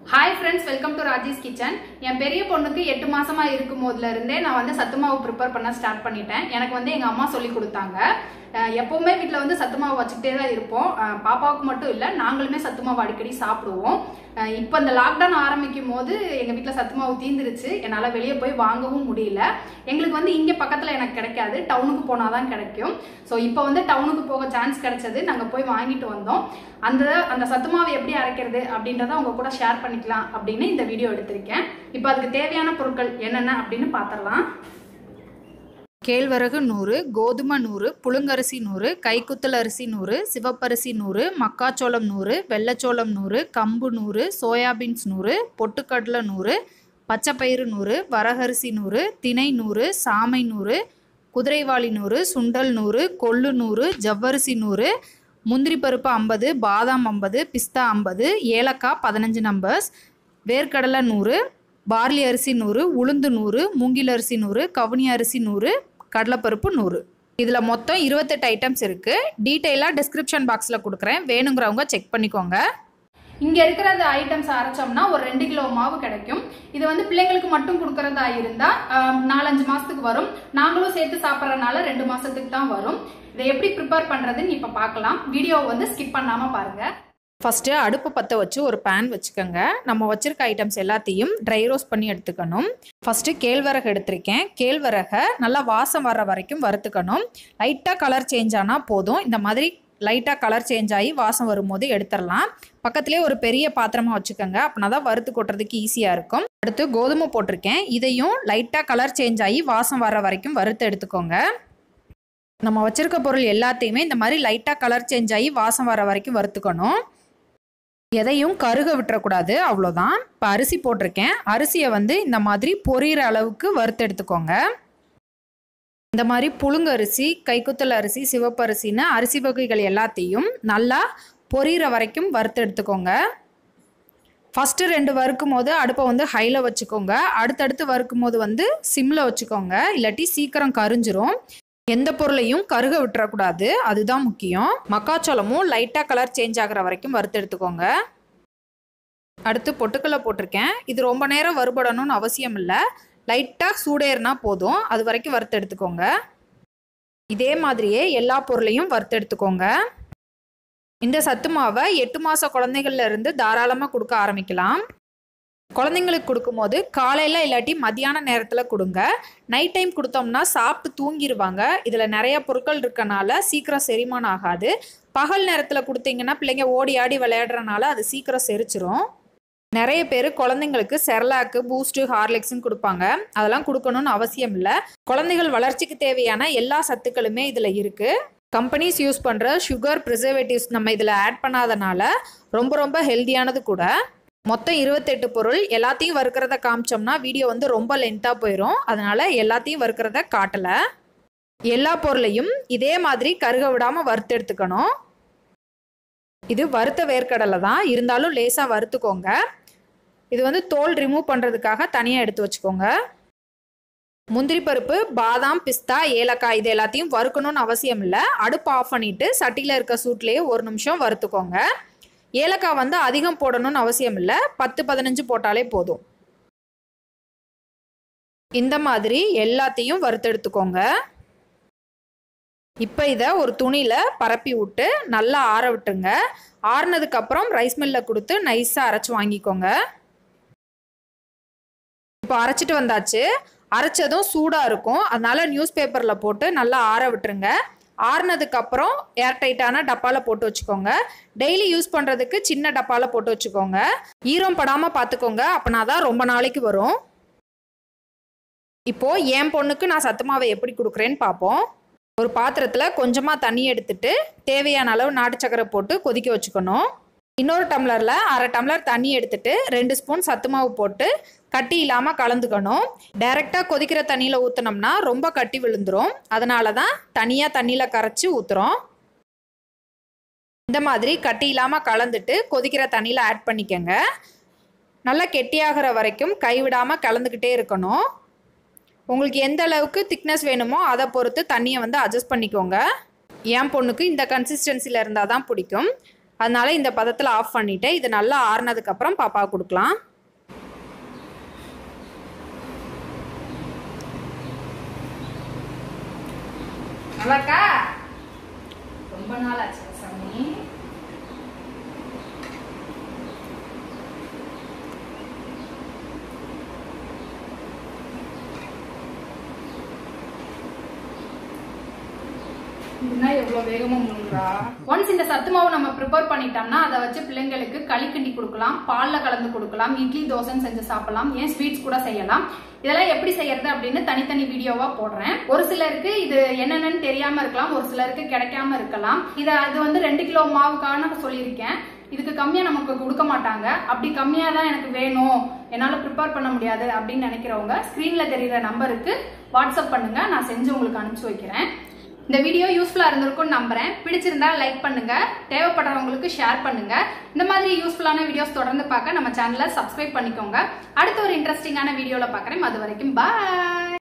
hi friends welcome to Rajesh kitchen என் பெரிய பொண்ணுக்கு எட்டு மாசமா இருக்கும் போதுல இருந்தே நான் வந்து சத்து மாவு ப்ரிப்பேர் பண்ண ஸ்டார்ட் பண்ணிட்டேன் எனக்கு வந்து எங்க அம்மா சொல்லி கொடுத்தாங்க அஹ் எப்பவுமே வீட்டில் வந்து சத்து மாவு வச்சுக்கிட்டே தான் இருப்போம் அஹ் பாப்பாவுக்கு மட்டும் இல்லை நாங்களுமே சத்து மாவு அடிக்கடி சாப்பிடுவோம் அஹ் இப்போ இந்த லாக்டவுன் ஆரம்பிக்கும் போது எங்க வீட்டில் சத்து மாவு தீந்துருச்சு என்னால் வெளியே போய் வாங்கவும் முடியல எங்களுக்கு வந்து இங்கே பக்கத்தில் எனக்கு கிடைக்காது டவுனுக்கு போனால் தான் கிடைக்கும் ஸோ இப்போ வந்து டவுனுக்கு போக சான்ஸ் கிடைச்சது நாங்கள் போய் வாங்கிட்டு வந்தோம் அந்த அந்த சத்து மாவு எப்படி அரைக்கிறது அப்படின்றத உங்க கூட ஷேர் பண்ணிக்கலாம் அப்படின்னு இந்த வீடியோ எடுத்திருக்கேன் இப்போ அதுக்கு தேவையான பொருட்கள் என்னென்ன அப்படின்னு பார்த்துடலாம் கேழ்வரகு நூறு கோதுமை நூறு புழுங்கரிசி நூறு கைக்குத்தல் அரிசி நூறு சிவப்பரிசி நூறு மக்காச்சோளம் நூறு வெள்ளைச்சோளம் நூறு கம்பு நூறு சோயாபீன்ஸ் நூறு பொட்டுக்கடலை நூறு பச்சைப்பயிறு நூறு வரகரிசி நூறு திணை நூறு சாமை நூறு குதிரைவாளி நூறு சுண்டல் நூறு கொள்ளு நூறு ஜவ்வரிசி நூறு முந்திரி பருப்பு ஐம்பது பாதாம் ஐம்பது பிஸ்தா ஐம்பது ஏலக்காய் பதினஞ்சு நம்பர்ஸ் வேர்க்கடலை நூறு பார்லி அரிசி நூறு உளுந்து நூறு மூங்கில் அரிசி நூறு கவுனி அரிசி நூறு கடலைப்பருப்பு நூறு இதில் மொத்தம் இருபத்தெட்டு ஐட்டம்ஸ் இருக்குது டீட்டெயிலாக டிஸ்கிரிப்ஷன் பாக்ஸில் கொடுக்குறேன் வேணுங்கிறவங்க செக் பண்ணிக்கோங்க இங்க இருக்கிற அந்த ஐட்டம்ஸ் அரைச்சோம்னா ஒரு ரெண்டு கிலோ மாவு கிடைக்கும் இது வந்து பிள்ளைங்களுக்கு மட்டும் கொடுக்கறதா இருந்தா ஆம், நாலஞ்சு மாசத்துக்கு வரும் நாங்களும் சேர்த்து சாப்பிட்றதுனால ரெண்டு மாசத்துக்கு தான் வரும் இதை எப்படி ப்ரிப்பேர் பண்றதுன்னு இப்ப பார்க்கலாம் வீடியோ வந்து ஸ்கிப் பண்ணாம பாருங்க ஃபஸ்ட்டு அடுப்பு பற்ற வச்சு ஒரு பேன் வச்சுக்கோங்க நம்ம வச்சுருக்க ஐட்டம்ஸ் எல்லாத்தையும் ட்ரை ரோஸ்ட் பண்ணி எடுத்துக்கணும் ஃபஸ்ட்டு கேழ்வரகு எடுத்திருக்கேன் கேழ்வரகை நல்லா வாசம் வர்ற வரைக்கும் வறுத்துக்கணும் லைட்டாக கலர் சேஞ்ச் ஆனால் போதும் இந்த மாதிரி லைட்டாக கலர் சேஞ்ச் ஆகி வாசம் வரும்போது எடுத்துடலாம் பக்கத்துலேயே ஒரு பெரிய பாத்திரமாக வச்சுக்கோங்க அப்படின்னா தான் வறுத்து கொட்டுறதுக்கு ஈஸியாக இருக்கும் அடுத்து கோதுமை போட்டிருக்கேன் இதையும் லைட்டாக கலர் சேஞ்ச் ஆகி வாசம் வர்ற வரைக்கும் வறுத்து எடுத்துக்கோங்க நம்ம வச்சிருக்க பொருள் எல்லாத்தையுமே இந்த மாதிரி லைட்டாக கலர் சேஞ்ச் ஆகி வாசம் வர வரைக்கும் வறுத்துக்கணும் எதையும் கருக விட்டுறக்கூடாது அவ்வளோதான் இப்போ அரிசி போட்டிருக்கேன் அரிசியை வந்து இந்த மாதிரி பொரியிற அளவுக்கு வறுத்து எடுத்துக்கோங்க இந்த மாதிரி புழுங்கரிசி கைக்குத்தல் அரிசி சிவப்பரிசின்னு அரிசி வகைகள் எல்லாத்தையும் நல்லா பொரியிற வரைக்கும் வறுத்து எடுத்துக்கோங்க ஃபஸ்ட்டு ரெண்டு வறுக்கும் போது அடுப்பை வந்து ஹையில் வச்சுக்கோங்க அடுத்தடுத்து வறுக்கும் போது வந்து சிம்மில் வச்சுக்கோங்க இல்லாட்டி சீக்கிரம் கரிஞ்சிரும் எந்த பொருளையும் கருக விட்டுறக்கூடாது அதுதான் முக்கியம் மக்காச்சோளமும் லைட்டாக கலர் சேஞ்ச் ஆகுற வரைக்கும் வறுத்து எடுத்துக்கோங்க அடுத்து பொட்டுக்கல்லை போட்டிருக்கேன் இது ரொம்ப நேரம் வறுபடணும்னு அவசியம் இல்லை லைட்டாக சூடேறினா போதும் அது வரைக்கும் வறுத்து எடுத்துக்கோங்க இதே மாதிரியே எல்லா பொருளையும் வறுத்து எடுத்துக்கோங்க இந்த சத்து மாவை எட்டு மாத குழந்தைகள்ல இருந்து தாராளமாக கொடுக்க ஆரம்பிக்கலாம் குழந்தைங்களுக்கு கொடுக்கும்போது காலையில் இல்லாட்டி மதியான நேரத்தில் கொடுங்க நைட் டைம் கொடுத்தோம்னா சாப்பிட்டு தூங்கிடுவாங்க இதில் நிறைய பொருட்கள் இருக்கனால சீக்கிரம் செரிமானம் ஆகாது பகல் நேரத்தில் கொடுத்தீங்கன்னா பிள்ளைங்க ஓடி ஆடி விளையாடுறனால அது சீக்கிரம் செரிச்சிரும் நிறைய பேர் குழந்தைங்களுக்கு செர்லாக்கு பூஸ்ட்டு ஹார்லிக்ஸ்னு கொடுப்பாங்க அதெல்லாம் கொடுக்கணும்னு அவசியம் இல்லை குழந்தைகள் வளர்ச்சிக்கு தேவையான எல்லா சத்துக்களுமே இதில் இருக்குது கம்பெனிஸ் யூஸ் பண்ணுற சுகர் ப்ரிசர்வேட்டிவ்ஸ் நம்ம இதில் ஆட் பண்ணாதனால ரொம்ப ரொம்ப ஹெல்தியானது கூட மொத்தம் இருபத்தெட்டு பொருள் எல்லாத்தையும் வறுக்கிறத காமிச்சோம்னா வீடியோ வந்து ரொம்ப லென்த்தாக போயிடும் அதனால எல்லாத்தையும் வறுக்கிறத காட்டலை எல்லா பொருளையும் இதே மாதிரி கருக விடாமல் வறுத்து எடுத்துக்கணும் இது வறுத்த வேர்க்கடலை தான் இருந்தாலும் லேசாக வறுத்துக்கோங்க இது வந்து தோல் ரிமூவ் பண்ணுறதுக்காக தனியாக எடுத்து வச்சுக்கோங்க முந்திரி பருப்பு பாதாம் பிஸ்தா ஏலக்காய் இது எல்லாத்தையும் வறுக்கணும்னு அவசியம் இல்லை அடுப்பு ஆஃப் பண்ணிட்டு சட்டியில் இருக்க சூட்லேயே ஒரு நிமிஷம் வறுத்துக்கோங்க ஏலக்காய் வந்து அதிகம் போடணும்னு அவசியம் இல்லை பத்து பதினஞ்சு போட்டாலே போதும் இந்த மாதிரி எல்லாத்தையும் வறுத்தெடுத்துக்கோங்க இப்போ இதை ஒரு துணியில் பரப்பி விட்டு நல்லா ஆற விட்டுருங்க ஆறுனதுக்கப்புறம் ரைஸ் மில்லில் கொடுத்து நைஸாக அரைச்சி வாங்கிக்கோங்க இப்போ அரைச்சிட்டு வந்தாச்சு அரைச்சதும் சூடாக இருக்கும் அதனால நியூஸ் பேப்பரில் போட்டு நல்லா ஆற விட்டுருங்க ஆறுனதுக்கப்புறம் ஏர்டைட்டான டப்பாவில் போட்டு வச்சுக்கோங்க டெய்லி யூஸ் பண்ணுறதுக்கு சின்ன டப்பாவில் போட்டு வச்சுக்கோங்க ஈரம் படாமல் பார்த்துக்கோங்க அப்படின்னா தான் ரொம்ப நாளைக்கு வரும் இப்போது என் பொண்ணுக்கு நான் சத்து மாவை எப்படி கொடுக்குறேன்னு பார்ப்போம் ஒரு பாத்திரத்தில் கொஞ்சமாக தண்ணி எடுத்துட்டு தேவையான அளவு நாட்டு சக்கரை போட்டு கொதிக்க வச்சுக்கணும் இன்னொரு டம்ளரில் அரை டம்ளர் தண்ணி எடுத்துட்டு ரெண்டு ஸ்பூன் சத்து மாவு போட்டு கட்டி இல்லாமல் கலந்துக்கணும் டைரெக்டாக கொதிக்கிற தண்ணியில் ஊற்றினோம்னா ரொம்ப கட்டி விழுந்துரும் அதனால தான் தனியாக தண்ணியில் கரைச்சி ஊற்றுறோம் இந்த மாதிரி கட்டி இல்லாமல் கலந்துட்டு கொதிக்கிற தண்ணியில் ஆட் பண்ணிக்கங்க நல்லா கெட்டியாகிற வரைக்கும் கைவிடாமல் கலந்துக்கிட்டே இருக்கணும் உங்களுக்கு எந்த அளவுக்கு திக்னஸ் வேணுமோ அதை பொறுத்து தண்ணியை வந்து அட்ஜஸ்ட் பண்ணிக்கோங்க என் பொண்ணுக்கு இந்த கன்சிஸ்டன்சியில் இருந்தால் தான் பிடிக்கும் அதனால இந்த பதத்தில் ஆஃப் பண்ணிவிட்டு இது நல்லா ஆறுனதுக்கப்புறம் பாப்பாவுக்கு கொடுக்கலாம் நல்லாக்கா ரொம்ப நாள் ஆச்சு சாமி இதுனா எவ்வளவு வேகமா முழுங்குறா ஒன்ஸ் இந்த சத்து மாவு நம்ம ப்ரிப்பேர் பண்ணிட்டோம்னா அதை வச்சு பிள்ளைங்களுக்கு களி கிண்டி கொடுக்கலாம் பால்ல கலந்து கொடுக்கலாம் இட்லி தோசைன்னு செஞ்சு சாப்பிடலாம் ஏன் ஸ்வீட்ஸ் கூட செய்யலாம் இதெல்லாம் எப்படி செய்யறது அப்படின்னு தனித்தனி வீடியோவா போடுறேன் ஒரு சிலருக்கு இது என்னென்னு தெரியாம இருக்கலாம் ஒரு சிலருக்கு கிடைக்காம இருக்கலாம் இத அது வந்து ரெண்டு கிலோ மாவுக்கான சொல்லியிருக்கேன் இதுக்கு கம்மியா நமக்கு கொடுக்க மாட்டாங்க அப்படி கம்மியா தான் எனக்கு வேணும் என்னால ப்ரிப்பேர் பண்ண முடியாது அப்படின்னு நினைக்கிறவங்க ஸ்கிரீன்ல தெரியுற நம்பருக்கு வாட்ஸ்அப் பண்ணுங்க நான் செஞ்சு உங்களுக்கு அனுப்பிச்சு வைக்கிறேன் இந்த வீடியோ யூஸ்ஃபுல்லா இருந்திருக்கும்னு நம்புறேன் பிடிச்சிருந்தா லைக் பண்ணுங்க தேவைப்படுறவங்களுக்கு ஷேர் பண்ணுங்க இந்த மாதிரி யூஸ்ஃபுல்லான வீடியோஸ் தொடர்ந்து பார்க்க நம்ம சேனலை சப்ஸ்கிரைப் பண்ணிக்கோங்க அடுத்த ஒரு இன்ட்ரெஸ்டிங்கான வீடியோல பார்க்குறேன் அது வரைக்கும் பாய்